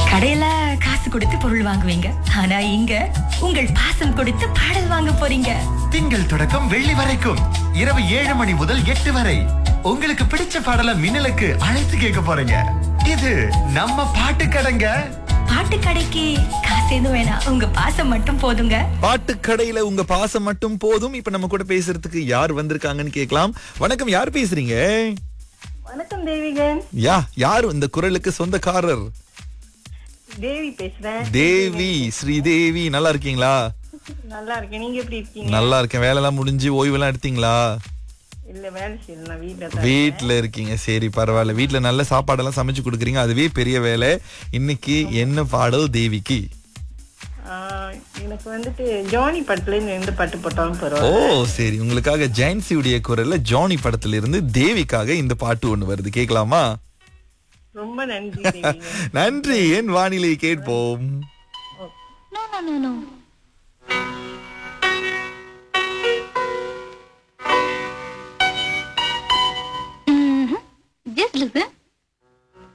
கடையில காசு கொடுத்து பொருள் வாங்குவீங்க ஆனா இங்க உங்கள் பாசம் கொடுத்து பாடல் வாங்க போறீங்க திங்கள் தொடக்கம் வெள்ளி வரைக்கும் இரவு ஏழு மணி முதல் எட்டு வரை உங்களுக்கு பிடிச்ச பாடல மின்னலுக்கு அழைத்து கேட்க போறீங்க இது நம்ம பாட்டு கடைங்க பாட்டு கடைக்கு காசு எதுவும் வேணாம் உங்க பாசம் மட்டும் போதுங்க பாட்டு கடையில உங்க பாசம் மட்டும் போதும் இப்ப நம்ம கூட பேசுறதுக்கு யார் வந்திருக்காங்கன்னு கேட்கலாம் வணக்கம் யார் பேசுறீங்க வணக்கம் தேவிகன் யா யார் இந்த குரலுக்கு சொந்தக்காரர் தேவி பேசுறேன் தேவி ஸ்ரீதேவி நல்லா இருக்கீங்களா நல்லா இருக்கேன் நீங்க எப்படி இருக்கீங்க நல்லா இருக்கேன் வேலையெல்லாம் முடிஞ்சு ஓய்வெல்லாம் எடுத்தீங்களா இல்ல வேலை செய்யல நான் வீட்ல தான் வீட்ல இருக்கீங்க சரி பரவாயில்ல வீட்ல நல்ல சாப்பாடெல்லாம் சமைச்சு கொடுக்குறீங்க அதுவே பெரிய வேலை இன்னைக்கு என்ன பாடல் தேவிக்கு ஆஹ், எனக்கு வந்துட்டு ஜானி படத்துல இருந்து எந்த பாட்டு போட்டாலும் ஓ பரவாயில்ல சரி உங்களுக்காக ஜெயன்சியுடைய குரல்ல ஜானி படத்துல இருந்து தேவிக்காக இந்த பாட்டு ஒண்ணு வருது கேட்கலாமா ரொம்ப நன்றி தேவிகன் நன்றி என் வானிலை கேட்போம் No, no, no, no. Just listen.